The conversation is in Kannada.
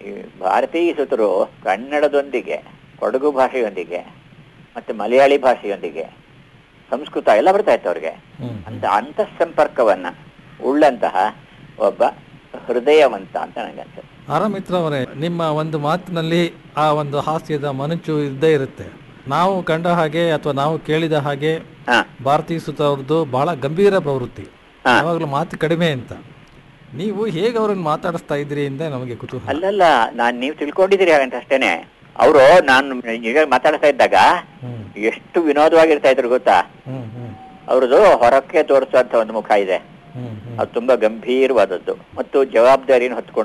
ಈ ಭಾರತೀಯ ಸುತರು ಕನ್ನಡದೊಂದಿಗೆ ಕೊಡಗು ಭಾಷೆಯೊಂದಿಗೆ ಮತ್ತೆ ಮಲಯಾಳಿ ಭಾಷೆಯೊಂದಿಗೆ ಸಂಸ್ಕೃತ ಎಲ್ಲ ಬರ್ತಾ ಇತ್ತು ಅವ್ರಿಗೆ ಹ್ಮ್ ಅಂತ ಅಂತಃ ಸಂಪರ್ಕವನ್ನ ಉಳ್ಳಂತಹ ಒಬ್ಬ ಹೃದಯವಂತ ಅಂತ ನನಗೆ ಅನ್ಸುತ್ತೆ ಆರಾಮಿತ್ರ ಅವರೇ ನಿಮ್ಮ ಒಂದು ಮಾತಿನಲ್ಲಿ ಆ ಒಂದು ಹಾಸ್ಯದ ಮನುಚು ಇದ್ದೇ ಇರುತ್ತೆ ನಾವು ಕಂಡ ಹಾಗೆ ಅಥವಾ ನಾವು ಕೇಳಿದ ಹಾಗೆ ಹಾ ಭಾರತೀಯ ಸುತ ಅವ್ರದ್ದು ಬಹಳ ಗಂಭೀರ ಪ್ರವೃತ್ತಿ ಹಾ. ಯಾವಾಗಲೂ ಮಾತು ಕಡಿಮೆ ಅಂತ ನೀವು ಹೇಗೆ ಅವ್ರನ್ನ ಮಾತಾಡಿಸ್ತಾ ಇದ್ರಿ ಅಂತ ನಮಗೆ ಕುತೂಹಲ ಅಲ್ಲಲ್ಲ ನಾನ್ ನೀವು ತಿಳ್ಕೊಂಡಿದ್ದೀರಿ ಹಾಗಂತ ಅಷ್ಟೇನೆ ಅವರು ನಾನು ಈಗ ಮಾತಾಡ್ತಾ ಇದ್ದಾಗ ಹ್ಮ್ ಎಷ್ಟು ವಿನೋದವಾಗಿರ್ತಾ ಇದ್ರು ಗೊತ್ತಾ ಹ್ಮ್ ಹ್ಮ್ ಅವ್ರದ್ದು ಹೊರಕ್ಕೆ ತೋರಿಸುವಂತ ಒಂದು ಮುಖ ಇದೆ ಹ್ಮ್ ಹ್ಮ್ ಅದು ತುಂಬಾ ಗಂಭೀರವಾದದ್ದು ಮತ್ತು ಜವಾಬ್ದಾರಿಯನ್ನು ಹೊತ್ಕೊಂಡು